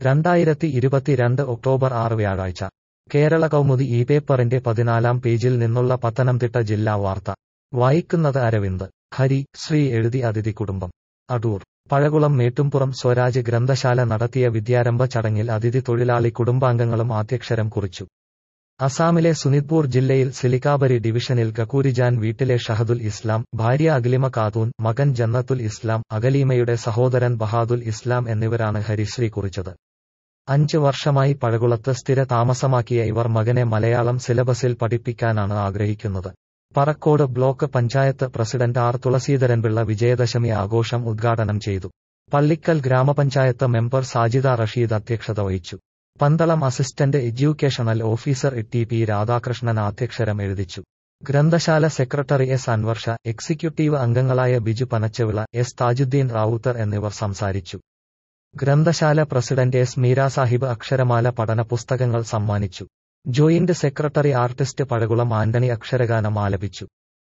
രണ്ടായിരത്തി ഇരുപത്തിരണ്ട് ഒക്ടോബർ ആറ് വ്യാഴാഴ്ച കേരള കൗമുദി ഈ പേപ്പറിന്റെ പതിനാലാം പേജിൽ നിന്നുള്ള പത്തനംതിട്ട ജില്ലാ വാർത്ത വായിക്കുന്നത് അരവിന്ദ് ഹരി ശ്രീ എഴുതി അതിഥി കുടുംബം അടൂർ പഴകുളം മേട്ടുംപുറം സ്വരാജ് ഗ്രന്ഥശാല നടത്തിയ വിദ്യാരംഭ ചടങ്ങിൽ അതിഥി തൊഴിലാളി കുടുംബാംഗങ്ങളും ആദ്യക്ഷരം കുറിച്ചു അസാമിലെ സുനിത്പൂർ ജില്ലയിൽ സിലിക്കാബരി ഡിവിഷനിൽ ഗക്കൂരിജാൻ വീട്ടിലെ ഷഹദുൽ ഇസ്ലാം ഭാര്യ അഖിലിമ ഖാത്തൂൻ മകൻ ജന്നത്തുൽ ഇസ്ലാം അഖലീമയുടെ സഹോദരൻ ബഹാദുൽ ഇസ്ലാം എന്നിവരാണ് ഹരിശ്രീ കുറിച്ചത് അഞ്ച് വർഷമായി പഴകുളത്ത് സ്ഥിര താമസമാക്കിയ ഇവർ മകനെ മലയാളം സിലബസിൽ പഠിപ്പിക്കാനാണ് ആഗ്രഹിക്കുന്നത് Parakode block panchayat president R Thulaseedharan Pillai Vijayadashami ആഘോഷം ഉദ്ഘാടനം ചെയ്തു പള്ളിക്കൽ ഗ്രാമപഞ്ചായത്ത് മെമ്പർ സാജിദ റഷീദ് അധ്യക്ഷത വഹിച്ചു Pandalam assistant educational officer T P Radhakrishnan അധ്യക്ഷരം എഴുതിച്ചു ഗ്രന്ഥശാല സെക്രട്ടറി എസ് അൻവർഷ എക്സിക്യൂട്ടീവ് അംഗങ്ങളായ ബിജു പനച്ചവിള എസ് താജുദ്ദീൻ റാവുത്തർ എന്നിവർ സംസാരിച്ചു ഗ്രന്ഥശാല പ്രസിഡന്റ് എസ് മീരാ സാഹിബ് അക്ഷരമാല പഠന പുസ്തകങ്ങൾ സമ്മാനിച്ചു joint secretary artist Pazhakulam Antony അക്ഷരഗാനം ആലപിച്ചു